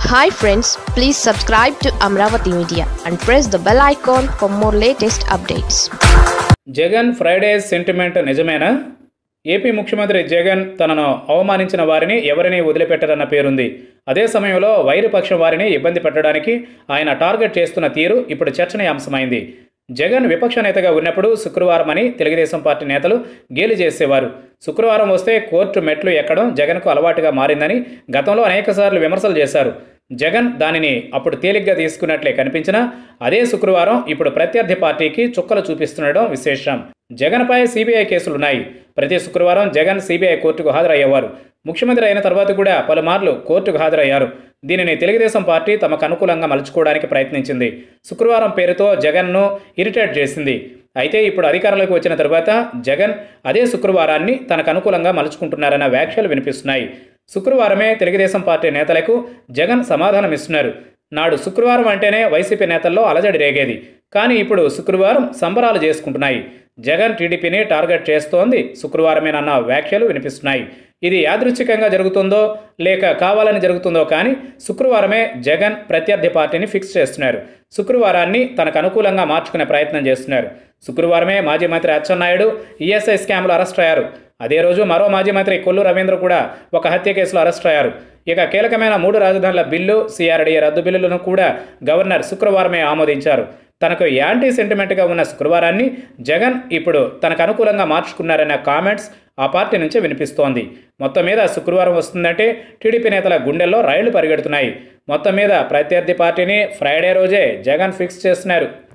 hi friends please subscribe to Amaravati media and press the bell icon for more latest updates Jagan Fridays sentiment నిజమేనా AP ముఖ్యమంత్రి జగన్ తనను అవమానించిన వారిని ఎవరిని వదిలిపెట్టరన్న పేరుంది అదే సమయంలో వైరుపక్షం వారిని ఇబ్బంది పెట్టడానికి ఆయన టార్గెట్ చేస్తున్న తీరు ఇప్పుడు చర్చనీయాంశమైంది జగన్ విపక్ష నేతగా ఉన్నప్పుడు శుక్రవారం అని తెలుగుదేశం పార్టీ నేతలు గేలి చేసేవారు శుక్రవారం వస్తే కోర్టు మెట్లు ఎక్కడం జగన్కు అలవాటుగా మారిందని గతంలో అనేకసార్లు విమర్శలు చేశారు జగన్ దానిని అప్పుడు తేలిగ్గా తీసుకున్నట్లే కనిపించినా అదే శుక్రవారం ఇప్పుడు ప్రత్యర్థి పార్టీకి చుక్కలు చూపిస్తుండడం విశేషం జగన్పై సిబిఐ కేసులున్నాయి ప్రతి శుక్రవారం జగన్ సిబిఐ కోర్టుకు హాజరయ్యేవారు ముఖ్యమంత్రి అయిన తర్వాత కూడా పలుమార్లు కోర్టుకు హాజరయ్యారు దీనిని తెలుగుదేశం పార్టీ తమకు అనుకూలంగా మలుచుకోవడానికి ప్రయత్నించింది శుక్రవారం పేరుతో జగన్ను ఇరిటేట్ చేసింది అయితే ఇప్పుడు అధికారంలోకి వచ్చిన తర్వాత జగన్ అదే శుక్రవారాన్ని తనకు అనుకూలంగా మలుచుకుంటున్నారన్న వ్యాఖ్యలు వినిపిస్తున్నాయి శుక్రవారమే తెలుగుదేశం పార్టీ నేతలకు జగన్ సమాధానం ఇస్తున్నారు నాడు శుక్రవారం అంటేనే వైసీపీ నేతల్లో అలజడి రేగేది కానీ ఇప్పుడు శుక్రవారం సంబరాలు చేసుకుంటున్నాయి జగన్ టీడీపీని టార్గెట్ చేస్తోంది శుక్రవారమేనన్న వ్యాఖ్యలు వినిపిస్తున్నాయి ఇది యాదృచ్ఛికంగా జరుగుతుందో లేక కావాలని జరుగుతుందో కానీ శుక్రవారమే జగన్ ప్రత్యర్థి పార్టీని ఫిక్స్ చేస్తున్నారు శుక్రవారాన్ని తనకు అనుకూలంగా మార్చుకునే ప్రయత్నం చేస్తున్నారు శుక్రవారమే మాజీ మంత్రి అచ్చెన్నాయుడు ఈఎస్ఐ స్కామ్లో అరెస్ట్ అయ్యారు అదే రోజు మరో మాజీ మంత్రి కొల్లు రవీంద్ర కూడా ఒక హత్య కేసులో అరెస్ట్ అయ్యారు ఇక కీలకమైన మూడు రాజధానుల బిల్లు సిఆర్డీ రద్దు బిల్లులను కూడా గవర్నర్ శుక్రవారమే ఆమోదించారు తనకు యాంటీ సెంటిమెంట్గా ఉన్న శుక్రవారాన్ని జగన్ ఇప్పుడు తనకు అనుకూలంగా మార్చుకున్నారన్న కామెంట్స్ ఆ పార్టీ నుంచే వినిపిస్తోంది మొత్తం మీద శుక్రవారం వస్తుందంటే టీడీపీ నేతల గుండెల్లో రైళ్లు పరిగెడుతున్నాయి మొత్తం మీద ప్రత్యర్థి పార్టీని ఫ్రైడే రోజే జగన్ ఫిక్స్ చేస్తున్నారు